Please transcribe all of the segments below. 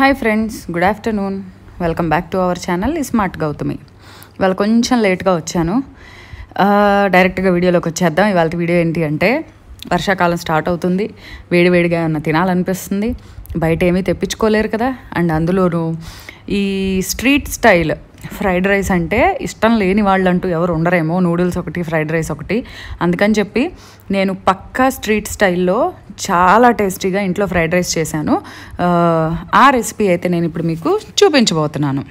hi friends good afternoon welcome back to our channel smart Gautami ఇవాళ కొంచెం లేట్గా వచ్చాను ఆ, డైరెక్ట్గా వీడియోలోకి వచ్చేద్దాం ఇవాళ వీడియో ఏంటి అంటే వర్షాకాలం స్టార్ట్ అవుతుంది వేడివేడిగా ఏమన్నా తినాలనిపిస్తుంది బయట ఏమీ తెప్పించుకోలేరు కదా అండ్ అందులోనూ ఈ స్ట్రీట్ స్టైల్ ఫ్రైడ్ రైస్ అంటే ఇష్టం లేని వాళ్ళంటూ ఎవరు ఉండరేమో నూడిల్స్ ఒకటి ఫ్రైడ్ రైస్ ఒకటి అందుకని చెప్పి నేను పక్కా స్ట్రీట్ స్టైల్లో చాలా టేస్టీగా ఇంట్లో ఫ్రైడ్ రైస్ చేశాను ఆ, ఆ రెసిపీ అయితే నేను ఇప్పుడు మీకు చూపించబోతున్నాను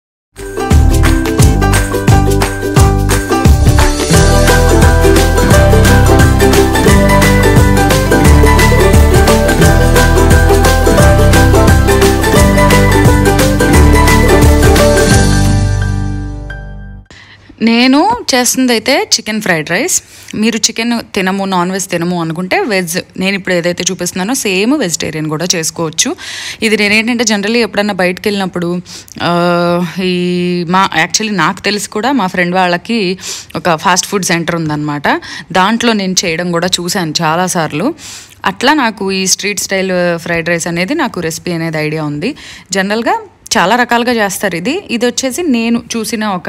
నేను చేస్తుంది అయితే చికెన్ ఫ్రైడ్ రైస్ మీరు చికెన్ తినము నాన్ వెజ్ తినము అనుకుంటే వెజ్ నేను ఇప్పుడు ఏదైతే చూపిస్తున్నానో సేమ్ వెజిటేరియన్ కూడా చేసుకోవచ్చు ఇది నేనేంటంటే జనరల్లీ ఎప్పుడన్నా బయటకు వెళ్ళినప్పుడు ఆ, ఈ మా యాక్చువల్లీ నాకు తెలిసి కూడా మా ఫ్రెండ్ వాళ్ళకి ఒక ఫాస్ట్ ఫుడ్ సెంటర్ ఉందన్నమాట దాంట్లో నేను చేయడం కూడా చూశాను చాలాసార్లు అట్లా నాకు ఈ స్ట్రీట్ స్టైల్ ఫ్రైడ్ రైస్ అనేది నాకు రెసిపీ అనేది ఐడియా ఉంది జనరల్గా చాలా రకాలుగా చేస్తారు ఇది ఇది వచ్చేసి నేను చూసిన ఒక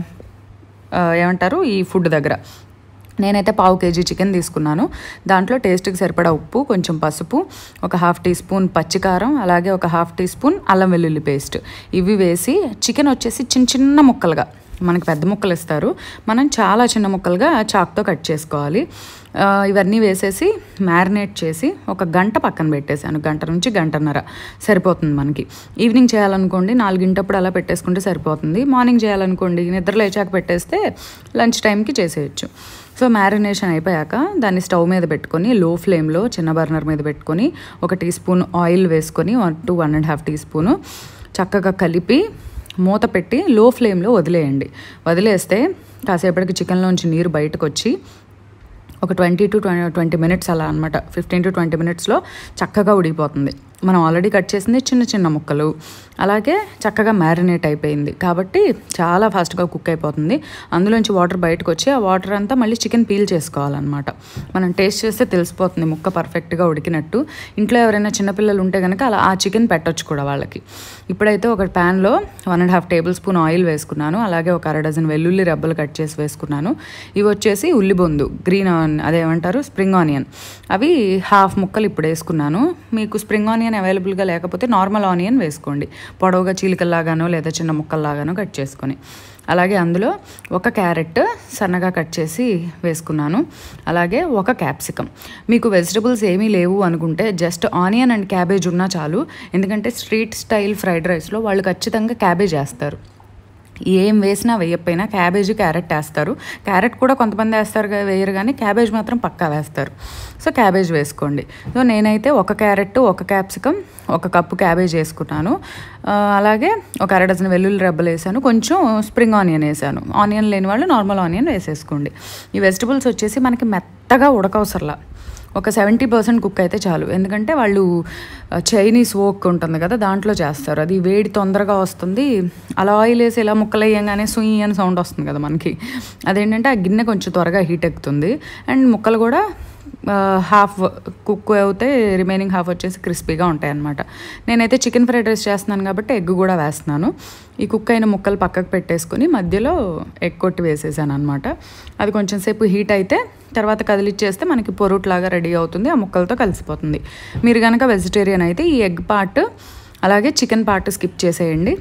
ఆ, ఏమంటారు ఈ ఫుడ్ దగ్గర నేనైతే పావు కేజీ చికెన్ తీసుకున్నాను దాంట్లో టేస్ట్కి సరిపడా ఉప్పు కొంచెం పసుపు ఒక హాఫ్ టీ స్పూన్ పచ్చికారం అలాగే ఒక హాఫ్ టీ స్పూన్ అల్లం వెల్లుల్లి పేస్ట్ ఇవి వేసి చికెన్ వచ్చేసి చిన్న చిన్న ముక్కలుగా మనకి పెద్ద ముక్కలు ఇస్తారు మనం చాలా చిన్న ముక్కలుగా చాక్తో కట్ చేసుకోవాలి ఆ, ఇవన్నీ వేసేసి మ్యారినేట్ చేసి ఒక గంట పక్కన పెట్టేశాను గంట నుంచి గంటన్నర సరిపోతుంది మనకి ఈవినింగ్ చేయాలనుకోండి నాలుగింటప్పుడు అలా పెట్టేసుకుంటే సరిపోతుంది మార్నింగ్ చేయాలనుకోండి నిద్ర లేచాక పెట్టేస్తే లంచ్ టైంకి చేసేయచ్చు సో మ్యారినేషన్ అయిపోయాక దాన్ని స్టవ్ మీద పెట్టుకొని లో ఫ్లేమ్లో చిన్న బర్నర్ మీద పెట్టుకొని ఒక టీ స్పూన్ ఆయిల్ వేసుకొని one two one and half tea spoon చక్కగా కలిపి మూత పెట్టి లో ఫ్లేమ్లో వదిలేయండి వదిలేస్తే కాసేపటికి చికెన్లోంచి నీరు బయటకు వచ్చి ఒక ట్వంటీ టు ట్వంటీ మినిట్స్ అలా అనమాట ఫిఫ్టీన్ టు ట్వంటీ మినిట్స్లో చక్కగా ఉడికిపోతుంది మనం ఆల్రెడీ కట్ చేసింది చిన్న చిన్న ముక్కలు అలాగే చక్కగా మ్యారినేట్ అయిపోయింది కాబట్టి చాలా ఫాస్ట్గా కుక్ అయిపోతుంది అందులోంచి వాటర్ బయటకు వచ్చి ఆ వాటర్ అంతా మళ్ళీ చికెన్ పీల్ చేసుకోవాలన్నమాట మనం టేస్ట్ చేస్తే తెలిసిపోతుంది ముక్క పర్ఫెక్ట్గా ఉడికినట్టు ఇంట్లో ఎవరైనా చిన్నపిల్లలు ఉంటే కనుక అలా ఆ చికెన్ పెట్టొచ్చు కూడా వాళ్ళకి ఇప్పుడైతే ఒక ప్యాన్లో one and half table spoon oil వేసుకున్నాను అలాగే ఒక అర డజన్ వెల్లుల్లి రెబ్బలు కట్ చేసి వేసుకున్నాను ఇవి వచ్చేసి ఉల్లిబొందు గ్రీన్ ఆన్ అదేమంటారు స్ప్రింగ్ ఆనియన్ అవి హాఫ్ ముక్కలు ఇప్పుడు వేసుకున్నాను మీకు స్ప్రింగ్ ఆనియన్ అవైలబుల్గా లేకపోతే నార్మల్ ఆనియన్ వేసుకోండి పొడవుగా చీలికల్లాగానో లేదా చిన్న ముక్కల్లాగానో కట్ చేసుకొని అలాగే అందులో ఒక క్యారెట్ సన్నగా కట్ చేసి వేసుకున్నాను అలాగే ఒక క్యాప్సికమ్ మీకు వెజిటబుల్స్ ఏమీ లేవు అనుకుంటే జస్ట్ ఆనియన్ అండ్ క్యాబేజ్ ఉన్నా చాలు ఎందుకంటే స్ట్రీట్ స్టైల్ ఫ్రైడ్ రైస్లో వాళ్ళు ఖచ్చితంగా క్యాబేజ్ వేస్తారు ఏం వేసినా వేయకపోయినా క్యాబేజ్ క్యారెట్ వేస్తారు క్యారెట్ కూడా కొంతమంది వేస్తారు గా- వేయరు కానీ క్యాబేజ్ మాత్రం పక్కా వేస్తారు సో క్యాబేజ్ వేసుకోండి సో నేనైతే ఒక క్యారెట్ ఒక క్యాప్సికమ్ ఒక కప్పు క్యాబేజ్ వేసుకున్నాను ఆ, అలాగే ఒక అర డజన్ వెల్లుల్లి రెబ్బలు వేసాను కొంచెం స్ప్రింగ్ ఆనియన్ వేసాను ఆనియన్ లేని వాళ్ళు నార్మల్ ఆనియన్ వేసేసుకోండి ఈ వెజిటబుల్స్ వచ్చేసి మనకి మెత్తగా ఉడకవసరలా ఒక సెవెంటీ పర్సెంట్ కుక్ అయితే చాలు ఎందుకంటే వాళ్ళు ఆ, చైనీస్ వోక్ ఉంటుంది కదా దాంట్లో చేస్తారు అది వేడి తొందరగా వస్తుంది అలా ఆయిల్ వేసి ఇలా ముక్కలు వేయంగానే సుయి అని సౌండ్ వస్తుంది కదా మనకి అదేంటంటే ఆ గిన్నె కొంచెం త్వరగా హీట్ ఎక్కుతుంది అండ్ ముక్కలు కూడా హాఫ్ కుక్ అవుతే రిమైనింగ్ హాఫ్ వచ్చేసి క్రిస్పీగా ఉంటాయి అన్నమాట నేనైతే చికెన్ ఫ్రైడ్ రైస్ చేస్తున్నాను కాబట్టి ఎగ్ కూడా వేస్తున్నాను ఈ కుక్ అయిన ముక్కలు పక్కకు పెట్టేసుకొని మధ్యలో ఎగ్ కొట్టి వేసేసాను అనమాట అది కొంచెం సేపు హీట్ అయితే తర్వాత కదిలిచ్చేస్తే మనకి పొరుట్లాగా రెడీ అవుతుంది ఆ ముక్కలతో కలిసిపోతుంది మీరు కనుక వెజిటేరియన్ అయితే ఈ ఎగ్ పార్ట్ అలాగే చికెన్ పార్ట్ స్కిప్ చేసేయండి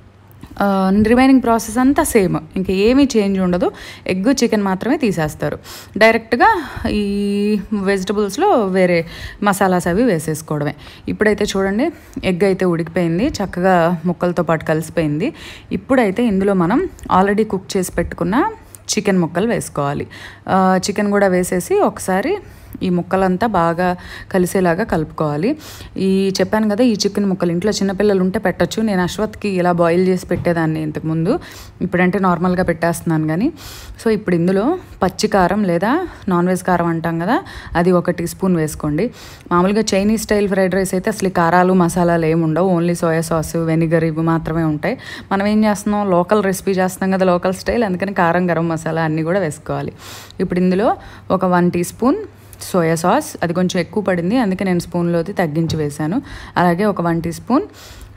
రిమైనింగ్ ప్రాసెస్ అంతా సేమ్ ఇంకా ఏమీ చేంజ్ ఉండదు ఎగ్ చికెన్ మాత్రమే తీసేస్తారు డైరెక్ట్గా ఈ వెజిటబుల్స్లో వేరే మసాలాస్ అవి వేసేసుకోవడమే ఇప్పుడైతే చూడండి ఎగ్ అయితే ఉడికిపోయింది చక్కగా ముక్కలతో పాటు కలిసిపోయింది ఇప్పుడైతే ఇందులో మనం ఆల్రెడీ కుక్ చేసి పెట్టుకున్న చికెన్ ముక్కలు వేసుకోవాలి ఆ, చికెన్ కూడా వేసేసి ఒకసారి ఈ ముక్కలంతా బాగా కలిసేలాగా కలుపుకోవాలి ఈ చెప్పాను కదా ఈ చికెన్ ముక్కలు ఇంట్లో చిన్నపిల్లలు ఉంటే పెట్టొచ్చు నేను అశ్వత్కి ఇలా బాయిల్ చేసి పెట్టేదాన్ని ఇంతకుముందు ఇప్పుడంటే నార్మల్గా పెట్టేస్తున్నాను కానీ సో ఇప్పుడు ఇందులో పచ్చి కారం లేదా నాన్ వెజ్ కారం అంటాం కదా అది ఒక టీ స్పూన్ వేసుకోండి మామూలుగా చైనీస్ స్టైల్ ఫ్రైడ్ రైస్ అయితే అసలు ఈ కారాలు మసాలాలు ఏమి ఉండవు ఓన్లీ సోయా సాస్ వెనిగర్ ఇవి మాత్రమే ఉంటాయి మనం ఏం చేస్తున్నాం లోకల్ రెసిపీ చేస్తున్నాం కదా లోకల్ స్టైల్ అందుకని కారం గరం మసాలా అన్నీ కూడా వేసుకోవాలి ఇప్పుడు ఇందులో ఒక one tea spoon soya sauce అది కొంచెం ఎక్కువ పడింది అందుకే నేను స్పూన్లోది తగ్గించి వేశాను అలాగే ఒక one tea spoon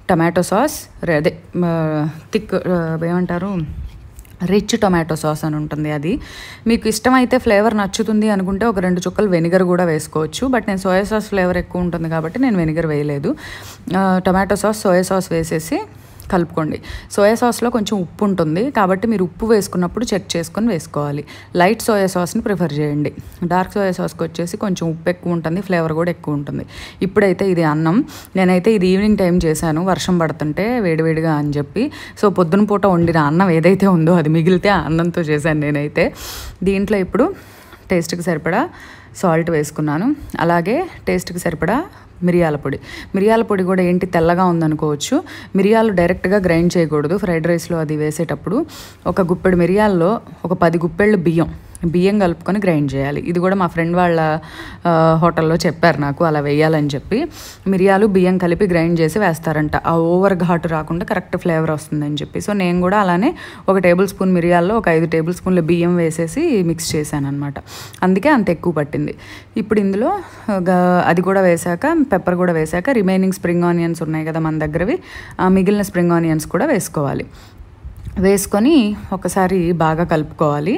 tomato sauce రే- అదే థిక్ ఏమంటారు రిచ్ టొమాటో సాస్ అని ఉంటుంది అది మీకు ఇష్టమైతే ఫ్లేవర్ నచ్చుతుంది అనుకుంటే ఒక రెండు చుక్కలు వెనిగర్ కూడా వేసుకోవచ్చు బట్ నేను సోయా సాస్ ఫ్లేవర్ ఎక్కువ ఉంటుంది కాబట్టి నేను వెనిగర్ వేయలేదు ఆ, టొమాటో సాస్ సోయా సాస్ వేసేసి కలుపుకోండి సోయా సాస్లో కొంచెం ఉప్పు ఉంటుంది కాబట్టి మీరు ఉప్పు వేసుకున్నప్పుడు చెక్ చేసుకొని వేసుకోవాలి లైట్ సోయా సాస్ని ప్రిఫర్ చేయండి డార్క్ సోయా సాస్కి వచ్చేసి కొంచెం ఉప్పు ఎక్కువ ఉంటుంది ఫ్లేవర్ కూడా ఎక్కువ ఉంటుంది ఇప్పుడైతే ఇది అన్నం నేనైతే ఇది ఈవినింగ్ టైం చేశాను వర్షం పడుతుంటే వేడివేడిగా అని చెప్పి సో పొద్దున పూట వండిన అన్నం ఏదైతే ఉందో అది మిగిలితే ఆ అన్నంతో చేశాను నేనైతే దీంట్లో ఇప్పుడు టేస్ట్కి సరిపడా సాల్ట్ వేసుకున్నాను అలాగే టేస్ట్కి సరిపడా మిరియాల పొడి మిరియాల పొడి కూడా ఏంటి తెల్లగా ఉందనుకోవచ్చు మిరియాలు డైరెక్ట్గా గ్రైండ్ చేయకూడదు ఫ్రైడ్ రైస్లో అది వేసేటప్పుడు ఒక గుప్పెడు మిరియాల్లో ఒక పది గుప్పెళ్ళు బియ్యం బియ్యం కలుపుకొని గ్రైండ్ చేయాలి ఇది కూడా మా ఫ్రెండ్ వాళ్ళ ఆ, హోటల్లో చెప్పారు నాకు అలా వేయాలని చెప్పి మిరియాలు బియ్యం కలిపి గ్రైండ్ చేసి వేస్తారంట ఆ ఓవర్ ఘాటు రాకుండా కరెక్ట్ ఫ్లేవర్ వస్తుందని చెప్పి సో నేను కూడా అలానే ఒక టేబుల్ స్పూన్ మిరియాల్లో ఒక ఐదు టేబుల్ స్పూన్ల బియ్యం వేసేసి మిక్స్ చేశాను అనమాట అందుకే అంత ఎక్కువ పట్టింది ఇప్పుడు ఇందులో గ- అది కూడా వేశాక పెప్పర్ కూడా వేశాక రిమైనింగ్ స్ప్రింగ్ ఆనియన్స్ ఉన్నాయి కదా మన దగ్గరవి ఆ మిగిలిన స్ప్రింగ్ ఆనియన్స్ కూడా వేసుకోవాలి వేసుకొని ఒకసారి బాగా కలుపుకోవాలి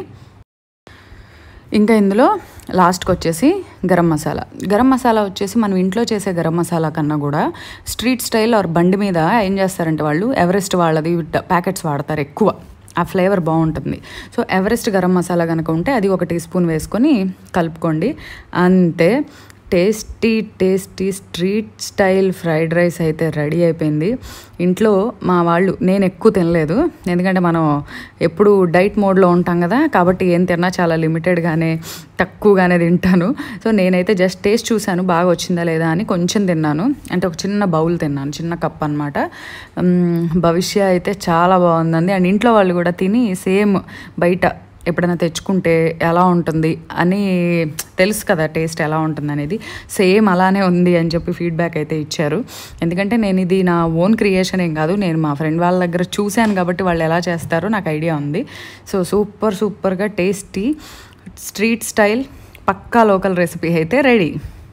ఇంకా ఇందులో లాస్ట్కి వచ్చేసి గరం మసాలా గరం మసాలా వచ్చేసి మనం ఇంట్లో చేసే గరం మసాలా కన్నా కూడా స్ట్రీట్ స్టైల్ ఆర్ బండి మీద ఏం చేస్తారంటే వాళ్ళు ఎవరెస్ట్ వాళ్ళది ప్యాకెట్స్ వాడతారు ఎక్కువ ఆ ఫ్లేవర్ బాగుంటుంది సో ఎవరెస్ట్ గరం మసాలా కనుక ఉంటే అది ఒక టీ స్పూన్ వేసుకొని కలుపుకోండి అంతే tasty tasty street style fried rice అయితే రెడీ అయిపోయింది ఇంట్లో మా వాళ్ళు నేను ఎక్కువ తినలేదు ఎందుకంటే మనం ఎప్పుడు డైట్ మోడ్లో ఉంటాం కదా కాబట్టి ఏం తిన్నా చాలా లిమిటెడ్గానే తక్కువగానే తింటాను సో నేనైతే జస్ట్ టేస్ట్ చూశాను బాగా వచ్చిందా లేదా అని కొంచెం తిన్నాను అంటే ఒక చిన్న బౌల్ తిన్నాను చిన్న కప్ అనమాట భవిష్య అయితే చాలా బాగుందండి అండ్ ఇంట్లో వాళ్ళు కూడా తిని సేమ్ బయట ఎప్పుడైనా తెచ్చుకుంటే ఎలా ఉంటుంది అని తెలుసు కదా టేస్ట్ ఎలా ఉంటుంది అనేది సేమ్ అలానే ఉంది అని చెప్పి ఫీడ్బ్యాక్ అయితే ఇచ్చారు ఎందుకంటే నేను ఇది నా ఓన్ క్రియేషన్ ఏం కాదు నేను మా ఫ్రెండ్ వాళ్ళ దగ్గర చూశాను కాబట్టి వాళ్ళు ఎలా చేస్తారో నాకు ఐడియా ఉంది సో సూపర్ సూపర్గా టేస్టీ స్ట్రీట్ స్టైల్ పక్కా లోకల్ రెసిపీ అయితే రెడీ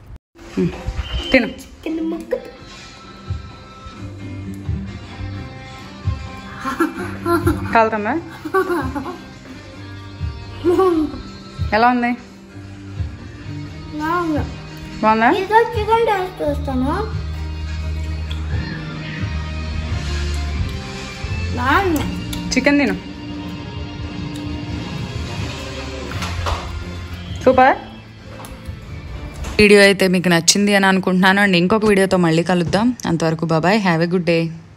తిను కింద ముక్క కాలుతుందా ఎలా ఉంది నాన్న బాగుందా ఇదో చికెన్ టేస్ట్ చూస్తాను నాన్న చికెన్ తిను సూపర్ వీడియో అయితే మీకు నచ్చింది అని అనుకుంటున్నాను అండ్ ఇంకొక వీడియోతో మళ్ళీ కలుద్దాం అంతవరకు బాబాయ్ హ్యావ్ ఎ గుడ్ డే